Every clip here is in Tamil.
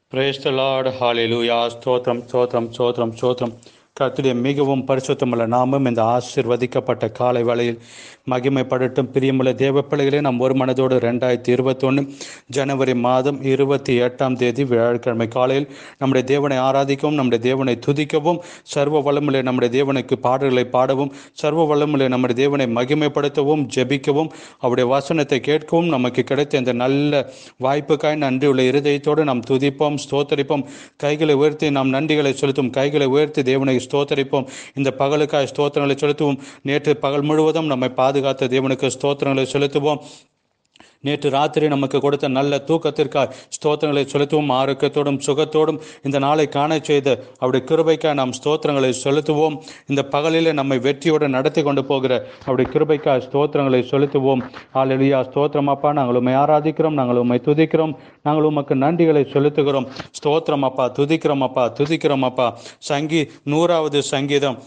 பிரேஸ் த லார்ட் ஹalleluya ஸ்தோத்திரம் ஸ்தோத்திரம் ஸ்தோத்திரம் ஸ்தோத்திரம் கர்த்தருடைய மிகவும் பரிசுத்தமுள்ள நாமம் இந்த ஆசிர்வதிக்கப்பட்ட காலை வேளையில் மகிமைப்படட்டும் பிரியமுள்ள தேவ பிள்ளைகளே நாம் ஒரு மனதோடு ரெண்டாயிரத்தி இருபத்தொன்று ஜனவரி மாதம் இருபத்தி எட்டாம் தேதி வியாழக்கிழமை காலையில் நம்முடைய தேவனை ஆராதிக்கவும் நம்முடைய தேவனை துதிக்கவும் சர்வ வல்லமுள்ள நம்முடைய தேவனுக்கு பாடல்களை பாடவும் சர்வ வல்லமுள்ள நம்முடைய தேவனை மகிமைப்படுத்தவும் ஜெபிக்கவும் அவருடைய வசனத்தை கேட்கவும் நமக்கு கிடைத்த இந்த நல்ல வாய்ப்புக்காய் நன்றியுள்ள இருதயத்தோடு நாம் துதிப்போம் ஸ்தோத்தரிப்போம் கைகளை உயர்த்தி நாம் நன்றிகளை செலுத்தும் கைகளை உயர்த்தி தேவனை ஸ்தோத்தரிப்போம் இந்த பகலுக்காய் ஸ்தோத்திரங்களை செலுத்துவோம் நேற்று பகல் முழுவதும் நம்மை பாதுகாத்த தேவனுக்கு ஸ்தோத்திரங்களை செலுத்துவோம் நேற்று ராத்திரி நமக்கு கொடுத்த நல்ல தூக்கத்திற்காக ஸ்தோத்திரங்களை செலுத்துவோம் ஆரோக்கியத்தோடும் சுகத்தோடும் இந்த நாளை காண செய்த அவருடைய கிருபைக்காக நாம் ஸ்தோத்திரங்களை செலுத்துவோம் இந்த பகலில் நம்மை வெற்றியோடு நடத்தி கொண்டு போகிற அவருடைய கிருபைக்காக ஸ்தோத்திரங்களை செலுத்துவோம் ஆலெலியா ஸ்தோத்திரம் அப்பா நாங்கள் உண்மை ஆராதிக்கிறோம் நாங்கள் உண்மை துதிக்கிறோம் நாங்கள் உமக்கு நன்றிகளை செலுத்துகிறோம் ஸ்தோத்திரம் அப்பா துதிக்கிறோம் அப்பா துதிக்கிறோம் அப்பா சங்கி நூறாவது சங்கீதம்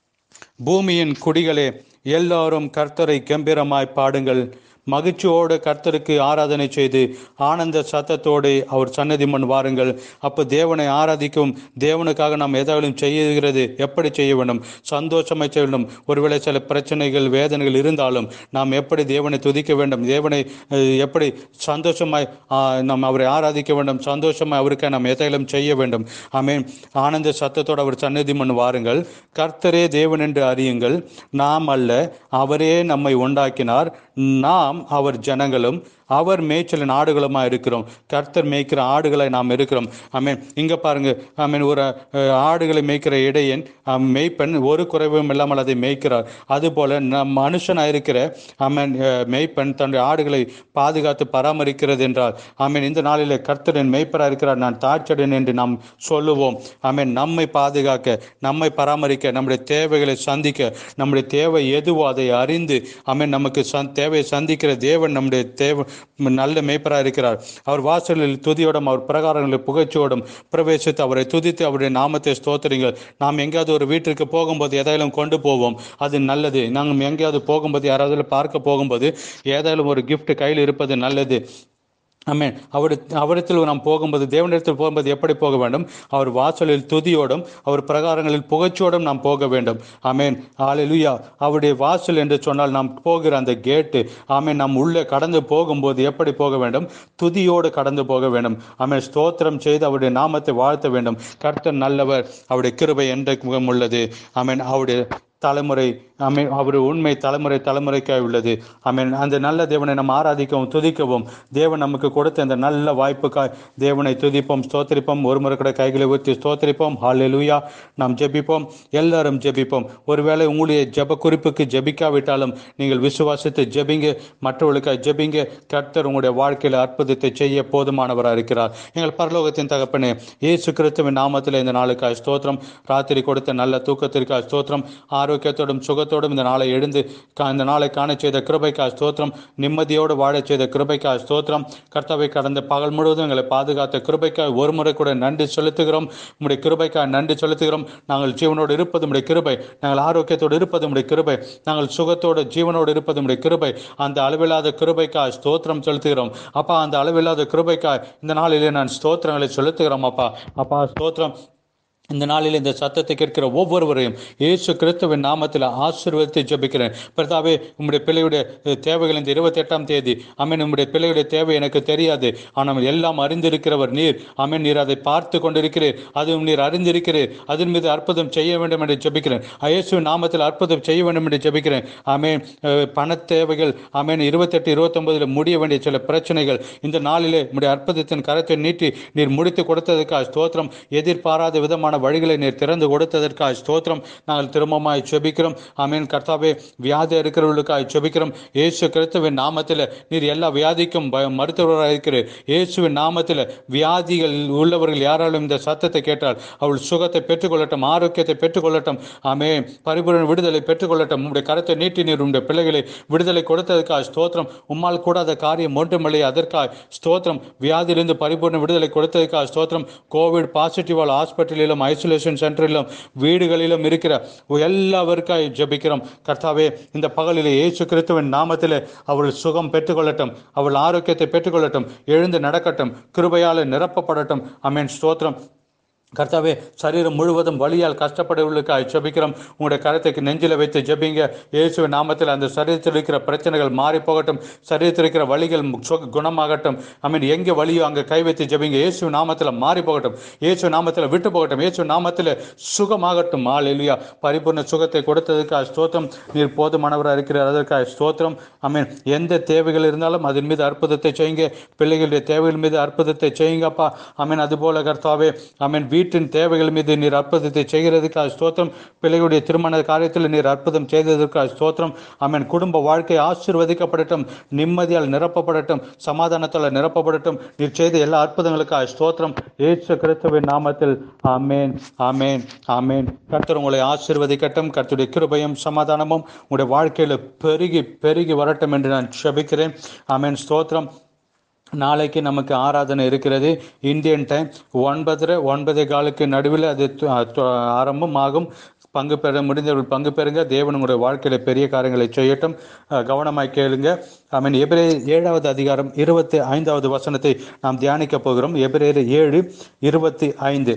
பூமியின் குடிகளே எல்லாரும் கர்த்தரை கம்பீரமாய் பாடுங்கள் மகிழ்ச்சியோடு கர்த்தருக்கு ஆராதனை செய்து ஆனந்த சத்தத்தோடு அவர் சன்னதி முன் வாருங்கள் அப்போ தேவனை ஆராதிக்கும் தேவனுக்காக நாம் எதாவது செய்கிறது எப்படி செய்ய வேண்டும் சந்தோஷமாய் செய்ய வேண்டும் ஒருவேளை சில பிரச்சனைகள் வேதனைகள் இருந்தாலும் நாம் எப்படி தேவனை துதிக்க வேண்டும் தேவனை அஹ், எப்படி சந்தோஷமாய் ஆஹ், நாம் அவரை ஆராதிக்க வேண்டும் சந்தோஷமாய் அவருக்கு நாம் எதையிலும் செய்ய வேண்டும் ஆமென் ஆனந்த சத்தத்தோடு அவர் சன்னதி முன் வாருங்கள் கர்த்தரே தேவன் என்று அறியுங்கள் நாம் அல்ல அவரே நம்மை உண்டாக்கினார் நாம் அவர் ஜனங்களும் அவர் மேய்ச்சலின் ஆடுகளுமா இருக்கிறோம் கர்த்தர் மேய்க்கிற ஆடுகளை நாம் இருக்கிறோம் ஆமென் இங்க பாருங்க ஆமென் ஒரு அஹ், ஆடுகளை மேய்க்கிற இடையன் அஹ், மேய்ப்பன் ஒரு குறைவும் இல்லாமல் அதை மேய்க்கிறார் அதுபோல நம் மனுஷனாக இருக்கிற ஆமென் அஹ், மேய்ப்பன் தன்னுடைய ஆடுகளை பாதுகாத்து பராமரிக்கிறது என்றால் ஆமென் இந்த நாளிலே கர்த்தரின் மேய்ப்பராக இருக்கிறார் நான் தாட்சடன் என்று நாம் சொல்லுவோம் ஆமென் நம்மை பாதுகாக்க நம்மை பராமரிக்க நம்முடைய தேவைகளை சந்திக்க நம்முடைய தேவை எதுவோ அதை அறிந்து ஆமென் நமக்கு சந் தேவையை சந்திக்கிற தேவன் நம்முடைய தேவை நல்ல மேய்ப்பராக இருக்கிறார் அவர் வாசலில் துதியோடும் அவர் பிரகாரங்களில் புகழ்ச்சியோடும் பிரவேசித்து அவரை துதித்து அவருடைய நாமத்தை ஸ்தோத்திரிங்கள் நாம் எங்கேயாவது ஒரு வீட்டிற்கு போகும்போது எதாயிலும் கொண்டு போவோம் அது நல்லது நாங்கள் எங்கேயாவது போகும்போது யாராவது பார்க்க போகும்போது ஏதாயிலும் ஒரு gift கையில் இருப்பது நல்லது ஆமென் அவரு அவரிடத்தில் நாம் போகும்போது தேவனிடத்தில் போகும்போது எப்படி போக வேண்டும் அவர் வாசலில் துதியோடும் அவர் பிரகாரங்களில் புகழ்ச்சியோடும் நாம் போக வேண்டும் ஆமென் ஹalleluya அவருடைய வாசல் என்று சொன்னால் நாம் போகிற அந்த கேட்டு ஆமென் நாம் உள்ளே கடந்து போகும்போது எப்படி போக வேண்டும் துதியோடு கடந்து போக வேண்டும் ஆமென் ஸ்தோத்திரம் செய்து அவருடைய நாமத்தை வாழ்த்த வேண்டும் கர்த்தர் நல்லவர் அவருடைய கிருபை என்றைக்கும் உள்ளது ஆமென் அவருடைய தலைமுறை ஆமென் அவர் உண்மை தலைமுறை தலைமுறைக்காய் உள்ளது ஆமென் அந்த நல்ல தேவனை நம்ம ஆராதிக்கவும் துதிக்கவும் தேவன் நமக்கு கொடுத்த அந்த நல்ல வாய்ப்புக்காய் தேவனை துதிப்போம் ஸ்தோத்திரிப்போம் ஒரு முறை கூட கைகளை ஊற்றி ஸ்தோத்திரிப்போம் ஹalleluya நாம் ஜெபிப்போம் எல்லாரும் ஜெபிப்போம் ஒருவேளை உங்களுடைய ஜெப குறிப்புக்கு ஜெபிக்காவிட்டாலும் நீங்கள் விசுவாசித்து ஜெபிங்க மற்றவர்களுக்காய் ஜெபிங்க கர்த்தர் உங்களுடைய வாழ்க்கையில் அற்புதத்தை செய்ய போதுமானவராக இருக்கிறார் எங்கள் பரலோகத்தின் தகப்பனே இயேசு கிறிஸ்துவின் நாமத்தில் இந்த நாளுக்காய் ஸ்தோத்திரம் ராத்திரி கொடுத்த நல்ல தூக்கத்திற்காய் ஸ்தோத்திரம் ஆரோக்கியத்தோடும் சுகத்தோடும் இந்த நாளை எழுந்து கா- இந்த நாளை காண செய்த கிருபைக்காய் ஸ்தோத்திரம் நிம்மதியோடு வாழச் செய்த கிருபைக்காய் ஸ்தோத்திரம் கர்த்தாவை கடந்த பகல் முழுவதும் எங்களை பாதுகாத்த கிருபைக்காய் ஒரு முறை கூட நன்றி செலுத்துகிறோம் உம்முடைய கிருபைக்காய் நன்றி செலுத்துகிறோம் நாங்கள் ஜீவனோடு இருப்பது உம்முடைய கிருபை நாங்கள் ஆரோக்கியத்தோடு இருப்பது உம்முடைய கிருபை நாங்கள் சுகத்தோடு ஜீவனோடு இருப்பது உம்முடைய கிருபை அந்த அளவில்லாத கிருபைக்காய் ஸ்தோத்திரம் செலுத்துகிறோம் அப்பா அந்த அளவில்லாத கிருபைக்காய் இந்த நாளிலே நான் ஸ்தோத்திரங்களை செலுத்துகிறோம் அப்பா அப்பா ஸ்தோத்திரம் இந்த நாளில் இந்த சத்தத்தை கேட்கிற ஒவ்வொருவரையும் இயேசு கிறிஸ்துவின் நாமத்தில் ஆசீர்வதித்து ஜெபிக்கிறேன் பிரதாவே உம்முடைய பிள்ளையுடைய அஹ், தேவைகள் இந்த இருபத்தி எட்டாம் தேதி அமீன் உம்முடைய பிள்ளையுடைய தேவை எனக்கு தெரியாது ஆனால் எல்லாம் அறிந்திருக்கிறவர் நீர் அமீன் நீர் அதை பார்த்து கொண்டிருக்கிறீர் அதுவும் நீர் அறிந்திருக்கிறீர் அதன் மீது அற்புதம் செய்ய வேண்டும் என்று ஜெபிக்கிறேன் இயேசுவின் நாமத்தில் அற்புதம் செய்ய வேண்டும் என்று ஜெபிக்கிறேன் அமேன் பண தேவைகள் அமேன் இருபத்தெட்டு இருபத்தொன்பதில் முடிய வேண்டிய சில பிரச்சனைகள் இந்த நாளிலே உம்முடைய அற்புதத்தின் கரத்தை நீட்டி நீர் முடித்து கொடுத்ததற்காக ஸ்தோத்திரம் எதிர்பாராத விதமான வழிகளை நீர் திறந்து கொடுத்ததற்காக ஸ்தோத்திரம் நாங்கள் திரும்பமாய் செபிக்கிறோம் ஆமீன் கர்த்தாவே வியாதி இருக்கிறவர்களுக்காக செபிக்கிறோம் இயேசு கிறிஸ்துவின் நாமத்தில் நீர் எல்லா வியாதிக்கும் ப- மருத்துவராக இருக்கிறீர் இயேசுவின் நாமத்தில் வியாதிகள் உள்ளவர்கள் யாராலும் இந்த சத்தத்தை கேட்டால் அவள் சுகத்தை பெற்றுக்கொள்ளட்டும் ஆரோக்கியத்தை பெற்றுக்கொள்ளட்டும் ஆமே பரிபூரண விடுதலை பெற்றுக்கொள்ளட்டும் உம்முடைய கரத்தை நீட்டி நீர் உம்முடைய பிள்ளைகளை விடுதலை கொடுத்ததற்காக ஸ்தோத்திரம் உம்மால் கூடாத காரியம் ஒன்றுமில்லை அதற்காக ஸ்தோத்திரம் வியாதியிலிருந்து பரிபூர்ண விடுதலை கொடுத்ததற்காக ஸ்தோத்திரம் கோவிட் பாசிட்டிவால் ஹாஸ்பிட்டலிலும் ஐசோலேஷன் சென்டரிலும் வீடுகளிலும் இருக்கிற எல்லாவருக்காய் ஜெபிக்கிறோம் கர்த்தாவே இந்த பகலிலே இயேசு கிறிஸ்துவின் நாமத்திலே அவள் சுகம் பெற்றுக்கொள்ளட்டும் அவள் ஆரோக்கியத்தை பெற்றுக்கொள்ளட்டும் எழுந்து நடக்கட்டும் கிருபையால் நிரப்பப்படட்டும் அமேன் ஸ்தோத்திரம் கர்த்தாவே சரீரம் முழுவதும் வலியால் கஷ்டப்படுவர்களுக்காக ஜெபிக்கிறோம் உங்களுடைய கரத்தை நெஞ்சில வைத்து ஜெபிங்க இயேசுவின் நாமத்தில் அந்த சரீரத்தில் இருக்கிற பிரச்சனைகள் மாறி போகட்டும் சரீரத்தில் இருக்கிற வலிகள் சுக- குணமாகட்டும் ஐ மீன் எங்கே வலியோ அங்கே கை வைத்து ஜெபிங்க இயேசு நாமத்தில் மாறி போகட்டும் இயேசு நாமத்தில் விட்டு போகட்டும் இயேசு நாமத்தில் சுகமாகட்டும் ஆள் இல்லையா பரிபூர்ண சுகத்தை கொடுத்ததுக்காக ஸ்தோத்திரம் நீர் போதுமானவராக இருக்கிறார் அதற்காக ஸ்தோத்திரம் ஐ மீன் எந்த தேவைகள் இருந்தாலும் அதன் மீது அற்புதத்தை செய்யுங்க பிள்ளைகளுடைய தேவைகள் மீது அற்புதத்தை செய்யுங்கப்பா ஐ மீன் அதுபோல கர்த்தாவே ஐ மீன் வீட்டின் தேவைகள் மீது நீர் அற்புதத்தை செய்கிறதுக்காக ஸ்தோத்திரம் பிள்ளைகளுடைய திருமண காரியத்தில் நீர் அற்புதம் செய்ததற்காக ஸ்தோத்திரம் ஐ மீன் குடும்ப வாழ்க்கை ஆசீர்வதிக்கப்படட்டும் நிம்மதியால் நிரப்பப்படட்டும் சமாதானத்தால் நிரப்பப்படட்டும் நீர் செய்த எல்லா அற்புதங்களுக்காக ஸ்தோத்திரம் இயேசு கிறிஸ்துவின் நாமத்தில் ஆமேன் ஆமேன் ஆமேன் கர்த்தர் உங்களை ஆசீர்வதிக்கட்டும் கர்த்தருடைய கிருபையும் சமாதானமும் உங்களுடைய வாழ்க்கையில் பெருகி பெருகி வரட்டும் என்று நான் செபிக்கிறேன் ஆமேன் ஸ்தோத்திரம் நாளைக்கு நமக்கு ஆராதனை இருக்கிறது இந்தியன் டைம் ஒன்பதரை ஒன்பதே காலுக்கு நடுவில் அது து- து- ஆரம்பம் ஆகும் பங்கு பெற முடிந்தவர்கள் பங்கு பெறுங்க தேவன் உங்களுடைய வாழ்க்கையில் பெரிய காரியங்களை செய்யட்டும் அஹ், கவனமாய் கேளுங்க ஐ மீன் எபிரே ஏழாவது அதிகாரம் இருபத்தி ஐந்தாவது வசனத்தை நாம் தியானிக்க போகிறோம் எபிரேயர் ஏழு இருபத்தி ஐந்து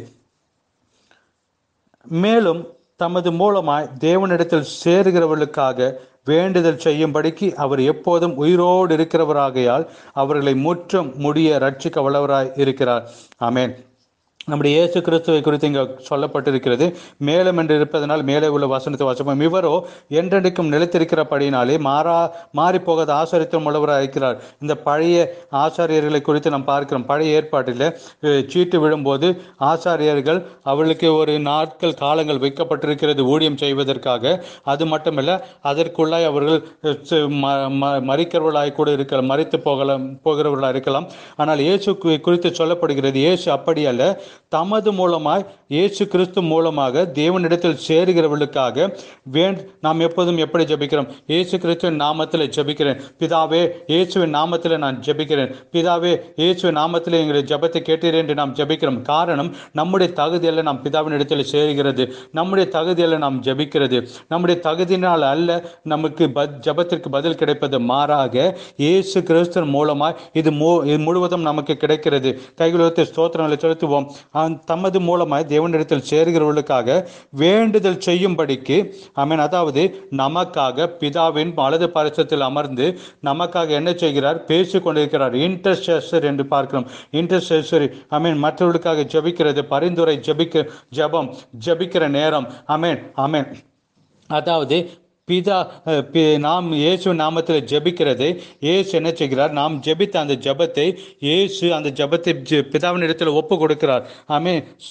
மேலும் தமது மூலமாய் தேவனிடத்தில் சேருகிறவர்களுக்காக வேண்டுதல் செய்யும்படிக்கு அவர் எப்போதும் உயிரோடு இருக்கிறவராகையால் அவர்களை முற்றும் முடிய ரட்சிக்க வல்லவராய் இருக்கிறார் ஆமென் நம்முடைய இயேசு கிறிஸ்துவை குறித்து இங்கே சொல்லப்பட்டிருக்கிறது மேலும் என்று இருப்பதனால் மேலே உள்ள வசனத்தை வாசிப்போம் இவரோ என்றென்றைக்கும் நிலைத்திருக்கிறபடினாலே மாறா மாறி போகாத ஆசாரித்துவம் உள்ளவராக இருக்கிறார் இந்த பழைய ஆசாரியர்களை குறித்து நாம் பார்க்கிறோம் பழைய ஏற்பாட்டில் அஹ், சீட்டு விழும்போது ஆசாரியர்கள் அவர்களுக்கு ஒரு நாட்கள் காலங்கள் வைக்கப்பட்டிருக்கிறது ஊழியம் செய்வதற்காக அது மட்டுமல்ல அதற்குள்ளாய் அவர்கள் அஹ், ச- ம- ம- மறிக்கிறவர்களாய் கூட இருக்கலாம் மறித்து போகலாம் போகிறவர்களாக இருக்கலாம் ஆனால் இயேசு கு- குறித்து சொல்லப்படுகிறது இயேசு அப்படி அல்ல தமது மூலமாய் இயேசு கிறிஸ்து மூலமாக தேவனிடத்தில் சேருகிறவர்களுக்காக வேண்ட் நாம் எப்போதும் எப்படி ஜெபிக்கிறோம் இயேசு கிறிஸ்துவின் நாமத்தில் ஜெபிக்கிறேன் பிதாவே இயேசுவின் நாமத்தில் நான் ஜெபிக்கிறேன் பிதாவே இயேசுவின் நாமத்தில் எங்களுடைய ஜெபத்தை கேட்டீரே என்று நாம் ஜெபிக்கிறோம் காரணம் நம்முடைய தகுதியல்ல நாம் பிதாவின் இடத்தில் சேருகிறது நம்முடைய தகுதியல்ல நாம் ஜெபிக்கிறது நம்முடைய தகுதியினால் அல்ல நமக்கு பத் ஜெபத்திற்கு பதில் கிடைப்பது மாறாக இயேசு கிறிஸ்துவின் மூலமாய் இது மு இது முழுவதும் நமக்கு கிடைக்கிறது கைகுலத்தை ஸ்தோத்திரங்களை செலுத்துவோம் அவன் தமது மூலமாய் தேவனிடத்தில் சேருகிறவர்களுக்காக வேண்டுதல் செய்யும்படிக்கு ஆமென் அதாவது நமக்காக பிதாவின் வலது பரிசத்தில் அமர்ந்து நமக்காக என்ன செய்கிறார் பேசிக் கொண்டிருக்கிறார் இன்டர்செசர் என்று பார்க்கிறோம் இன்டர்செசரி ஐ மீன் மற்றவர்களுக்காக ஜெபிக்கிறது பரிந்துரை ஜெபிக்க ஜெபம் ஜெபிக்கிற நேரம் அமேன் அமேன் அதாவது பிதா அஹ், பி- நாம் இயேசு நாமத்தில் ஜெபிக்கிறதை இயேசு என்ன செய்கிறார் நாம் ஜெபித்த அந்த ஜெபத்தை இயேசு அந்த ஜெபத்தை ஜெ- பிதாவின் இடத்துல ஒப்பு கொடுக்கிறார் ஆமே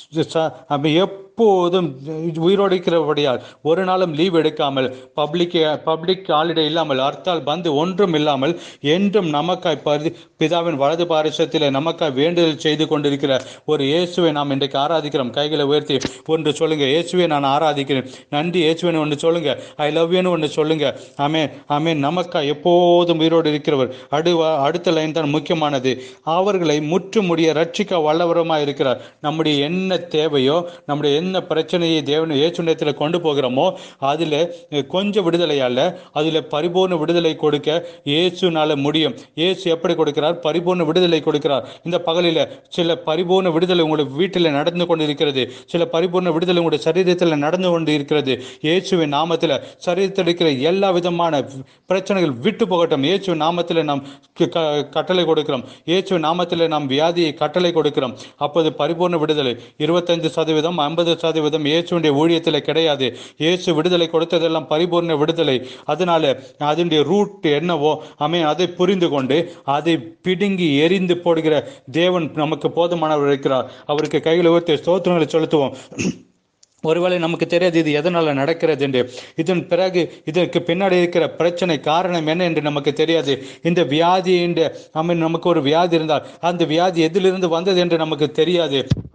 ஆமே எப்போதும் உயிரோடு இருக்கிறபடியால் ஒரு நாளும் லீவ் எடுக்காமல் பப்ளிக் பப்ளிக் ஹாலிடே இல்லாமல் அர்த்தால் பந்து ஒன்றும் இல்லாமல் என்றும் நமக்காய் பரி பிதாவின் வலது பாரிசத்தில் நமக்காய் வேண்டுதல் செய்து கொண்டிருக்கிற ஒரு இயேசுவை நாம் இன்றைக்கு ஆராதிக்கிறோம் கைகளை உயர்த்தி ஒன்று சொல்லுங்க இயேசுவை நான் ஆராதிக்கிறேன் நன்றி இயேசுவின் ஒன்று சொல்லுங்க ஐ லவ் யூன்னு ஒன்று சொல்லுங்க ஆமே ஆமே நமக்காய் எப்போதும் உயிரோடு இருக்கிறவர் அடு அடுத்த லைன் தான் முக்கியமானது அவர்களை முற்றுமுடிய ரட்சிக்க வல்லவரமாக இருக்கிறார் நம்முடைய என்ன தேவையோ நம்முடைய என்ன பிரச்சனையை தேவன் இயேசுண்டத்தில் கொண்டு போகிறோமோ அதில் கொஞ்சம் விடுதலை அல்ல அதில் பரிபூர்ண விடுதலை கொடுக்க இயேசுனால முடியும் இயேசு எப்படி கொடுக்கிறார் பரிபூர்ண விடுதலை கொடுக்கிறார் இந்த பகலில் சில பரிபூர்ண விடுதலை உங்களுடைய வீட்டில் நடந்து கொண்டு இருக்கிறது சில பரிபூர்ண விடுதலை உங்களுடைய சரீரத்தில் நடந்து கொண்டு இருக்கிறது இயேசுவின் நாமத்தில் சரீரத்தில் இருக்கிற எல்லா விதமான பிரச்சனைகள் விட்டு போகட்டும் இயேசுவின் நாமத்தில் நாம் க- க- கட்டளை கொடுக்கிறோம் இயேசுவின் நாமத்தில் நாம் வியாதியை கட்டளை கொடுக்கிறோம் அப்போது பரிபூர்ண விடுதலை இருபத்தஞ்சு சதவீதம் ஐம்பது சதவீதம் இயேசுடைய ஊழியத்தில் கிடையாது இயேசு விடுதலை கொடுத்ததெல்லாம் பரிபூர்ண விடுதலை அதனால அதனுடைய ரூட் என்னவோ அமே அதை புரிந்து கொண்டு அதை பிடுங்கி எரிந்து போடுகிற தேவன் நமக்கு போதுமானவர் இருக்கிறார் அவருக்கு கையில் உயர்த்தி ஸ்தோத்திரங்களை செலுத்துவோம் ஒருவேளை நமக்கு தெரியாது இது எதனால நடக்கிறது என்று இதன் பிறகு இதற்கு பின்னாடி இருக்கிற பிரச்சனை காரணம் என்ன என்று நமக்கு தெரியாது இந்த வியாதி என்று I mean, நமக்கு ஒரு வியாதி இருந்தால் அந்த வியாதி எதிலிருந்து வந்தது என்று நமக்கு தெரியாது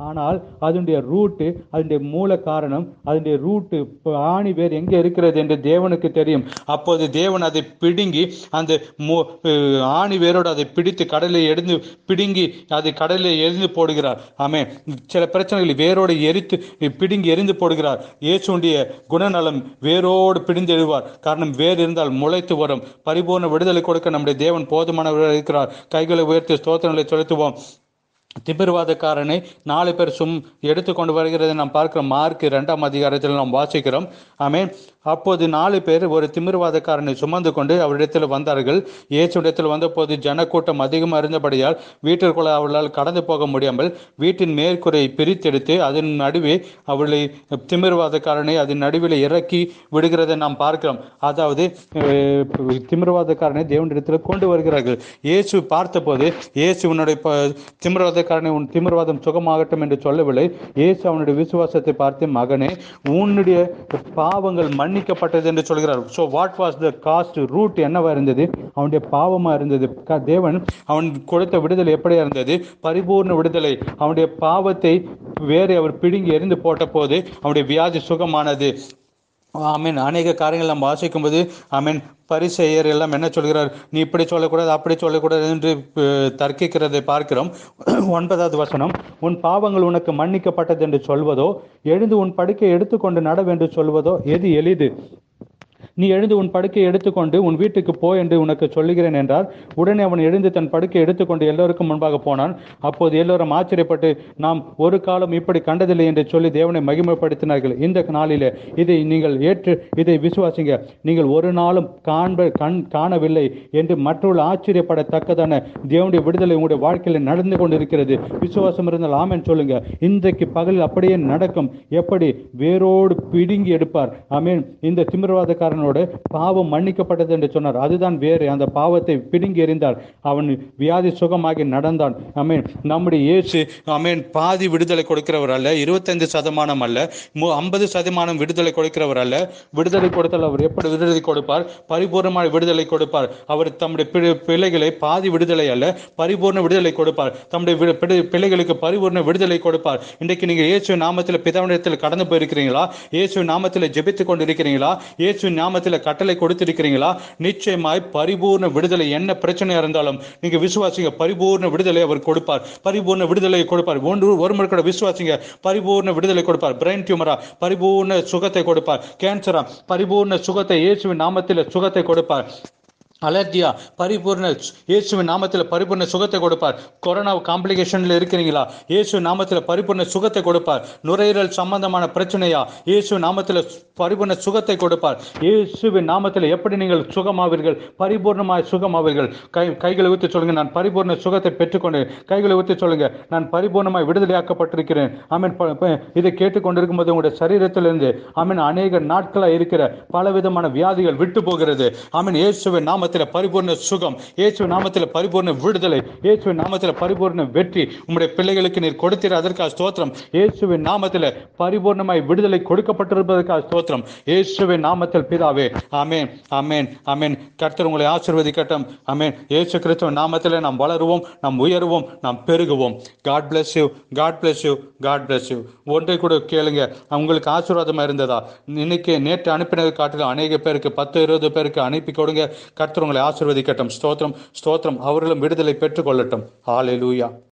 ஆனால் அதனுடைய ரூட்டு அதனுடைய மூல காரணம் அதனுடைய ரூட்டு ஆணி வேர் எங்கே இருக்கிறது என்று தேவனுக்கு தெரியும் அப்போது தேவன் அதை பிடுங்கி அந்த மு- அஹ் ஆணி வேரோடு அதை பிடித்து கடலில் எரிந்து பிடுங்கி அதை கடலில் எரிந்து போடுகிறார் ஆமே சில பிரச்சனைகளை வேரோடு எரித்து பிடுங்கி எரிந்து போடுகிறார் இயேசுடைய குணநலம் வேரோடு பிடிந்து எழுவார் காரணம் வேர் இருந்தால் முளைத்து வரும் பரிபூர்ண விடுதலை கொடுக்க நம்முடைய தேவன் போதுமானவர் இருக்கிறார் கைகளை உயர்த்தி ஸ்தோத்திரங்களை செலுத்துவோம் திமிர்வாதக்காரனை நாலு பேர் சும் எடுத்து கொண்டு வருகிறதை நாம் பார்க்கிறோம் மார்க் இரண்டாம் அதிகாரத்தில் நாம் வாசிக்கிறோம் ஆமென் அப்போது நாலு பேர் ஒரு திமிர்வாதக்காரனை சுமந்து கொண்டு அவரிடத்தில் வந்தார்கள் இயேசுடத்தில் வந்தபோது ஜனக்கூட்டம் அதிகமாக இருந்தபடியால் வீட்டிற்குள்ள அவர்களால் கடந்து போக முடியாமல் வீட்டின் மேற்கூரை பிரித்தெடுத்து அதன் நடுவே அவளை திமிர்வாதக்காரனை அதன் நடுவில் இறக்கி விடுகிறதை நாம் பார்க்கிறோம் அதாவது அஹ், திமிர்வாதக்காரனை தேவனிடத்தில் கொண்டு வருகிறார்கள் இயேசு பார்த்தபோது இயேசு உன்னுடைய ப- திமிர்வாதக்காரனை உன் திமிர்வாதம் சுகமாகட்டும் என்று சொல்லவில்லை இயேசு அவனுடைய விசுவாசத்தை பார்த்து மகனே உன்னுடைய பாவங்கள் மன்னிக்கப்பட்டது என்று சொல்கிறார் so what was the caste root என்னவா இருந்தது அவனுடைய பாவமா இருந்தது க- தேவன் அவன் கொடுத்த விடுதலை எப்படியா இருந்தது பரிபூர்ண விடுதலை அவனுடைய பாவத்தை வேறு அவர் பிடுங்கி எரிந்து போட்ட போது அவனுடைய வியாதி சுகமானது ஆமீன் அநேக காரியங்கள் நாம் வாசிக்கும்போது ஆமீன் பரிசெயர் எல்லாம் என்ன சொல்கிறார் நீ இப்படி சொல்லக்கூடாது அப்படி சொல்லக்கூடாது என்று அஹ், தர்க்கிக்கிறதை பார்க்கிறோம் ஒன்பதாவது வசனம் உன் பாவங்கள் உனக்கு மன்னிக்கப்பட்டது என்று சொல்வதோ எழுந்து உன் படுக்கை எடுத்துக்கொண்டு நடவென்று சொல்வதோ எது எளிது நீ எழுந்து உன் படுக்கையை எடுத்துக்கொண்டு உன் வீட்டுக்கு போ என்று உனக்கு சொல்லுகிறேன் என்றார் உடனே அவன் எழுந்து தன் படுக்கையை எடுத்துக்கொண்டு எல்லோருக்கும் முன்பாக போனான் அப்போது எல்லோரும் ஆச்சரியப்பட்டு நாம் ஒரு காலம் இப்படி கண்டதில்லை என்று சொல்லி தேவனை மகிமைப்படுத்தினார்கள் இந்த நாளிலே இதை நீங்கள் ஏற்று இதை விசுவாசிங்க நீங்கள் ஒரு நாளும் காண்ப கண் காணவில்லை என்று மற்றவர்கள் ஆச்சரியப்படத்தக்கதான தேவனுடைய விடுதலை உங்களுடைய வாழ்க்கையில் நடந்து கொண்டிருக்கிறது விசுவாசம் இருந்தால் ஆமென் சொல்லுங்க இன்றைக்கு பகலில் அப்படியே நடக்கும் எப்படி வேரோடு பிடுங்கி எடுப்பார் ஆமென் இந்த திமிர்வாதக்காரனோட பாவம் மன்னிக்கப்பட்டது என்று சொன்னார் அதுதான் வேறு அந்த பாவத்தை பிடுங்கி எறிந்தார் அவன் வியாதி சுகமாகி நடந்தான் ஆமென் நம்முடைய இயேசு ஆமென் பாதி விடுதலை கொடுக்கிறவர் அல்ல இருபத்தைந்து சதமானம் அல்ல ஐம்பது சதமானம் விடுதலை கொடுக்கிறவர் அல்ல விடுதலை கொடுத்தால் அவர் எப்படி விடுதலை கொடுப்பார் பரிபூர்ணமான விடுதலை கொடுப்பார் அவர் தம்முடைய பி- பிள்ளைகளை பாதி விடுதலை அல்ல பரிபூர்ண விடுதலை கொடுப்பார் தம்முடைய வி- பிள்ளை- பிள்ளைகளுக்கு பரிபூர்ண விடுதலை கொடுப்பார் இன்றைக்கு நீங்க இயேசு நாமத்தில் பிதாவிடத்தில் கடந்து போயிருக்கிறீங்களா இயேசு நாமத்தில் ஜெபித்துக் கொண்டிருக்கிறீங்களா இயேசு நாமத்தில் கட்டளை கொடுத்திருக்கிறீங்களா நிச்சயமாய் பரிபூர்ண விடுதலை என்ன பிரச்சனையா இருந்தாலும் நீங்க விசுவாசிங்க பரிபூர்ண விடுதலை அவர் கொடுப்பார் பரிபூர்ண விடுதலை கொடுப்பார் ஒன்று ஒரு முறை கூட விசுவாசிங்க பரிபூர்ண விடுதலை கொடுப்பார் பிரெயின் டியூமரா பரிபூர்ண சுகத்தை கொடுப்பார் கேன்சரா பரிபூர்ண சுகத்தை இயேசுவின் நாமத்தில் சுகத்தை கொடுப்பார் அலர்ஜியா பரிபூர்ண இயேசுவின் நாமத்தில் பரிபூர்ண சுகத்தை கொடுப்பார் கொரோனா காம்ப்ளிகேஷன்ல இருக்கிறீங்களா இயேசு நாமத்தில் பரிபூர்ண சுகத்தை கொடுப்பார் நுரையீரல் சம்பந்தமான பிரச்சனையா இயேசு நாமத்தில் பரிபூர்ண சுகத்தை கொடுப்பார் இயேசுவின் நாமத்தில் எப்படி நீங்கள் சுகமாவீர்கள் பரிபூர்ணமாய் சுகமாவீர்கள் கை கைகளை ஊற்றி சொல்லுங்க நான் பரிபூர்ண சுகத்தை பெற்றுக்கொண்டேன் கைகளை ஊற்றி சொல்லுங்க நான் பரிபூர்ணமாய் விடுதலையாக்கப்பட்டிருக்கிறேன் ஆமீன் ப- ப- இதை கேட்டுக்கொண்டிருக்கும் போது உங்களுடைய சரீரத்திலிருந்து ஆமீன் அநேக நாட்களாக இருக்கிற பலவிதமான வியாதிகள் விட்டு போகிறது ஆமீன் இயேசுவின் நாமத்தில் பரிபூர்ண சுகம் இயேசுவின் நாமத்தில் பரிபூர்ண விடுதலை இயேசுவின் நாமத்தில் பரிபூர்ண வெற்றி உம்முடைய பிள்ளைகளுக்கு நீர் கொடுத்தீர் அதற்காக ஸ்தோத்திரம் இயேசுவின் நாமத்தில் பரிபூர்ணமாய் விடுதலை கொடுக்கப்பட்டிருப்பதற்காக ஸ்தோத்திரம் இயேசுவின் நாமத்தில் பிதாவே ஆமென் ஆமென் ஆமென் கர்த்தர் உங்களை ஆசீர்வதிக்கட்டும் ஆமென் இயேசு கிறிஸ்துவின் நாமத்தில் நாம் வளருவோம் நாம் உயருவோம் நாம் பெருகுவோம் God bless you God bless you God bless you ஒன்றை கூட கேளுங்க உங்களுக்கு ஆசீர்வாதமா இருந்ததா இன்னைக்கு நேற்று அனுப்பினது காட்டிலும் அநேக பேருக்கு பத்து இருபது பேருக்கு அனுப்பி கொடுங்க கர்த்தர் உங்களை ஆசீர்வதிக்கட்டும் ஸ்தோத்திரம் ஸ்தோத்திரம் அவர்களும் விடுதலை பெற்றுக்கொள்ளட்டும் ஹalleluya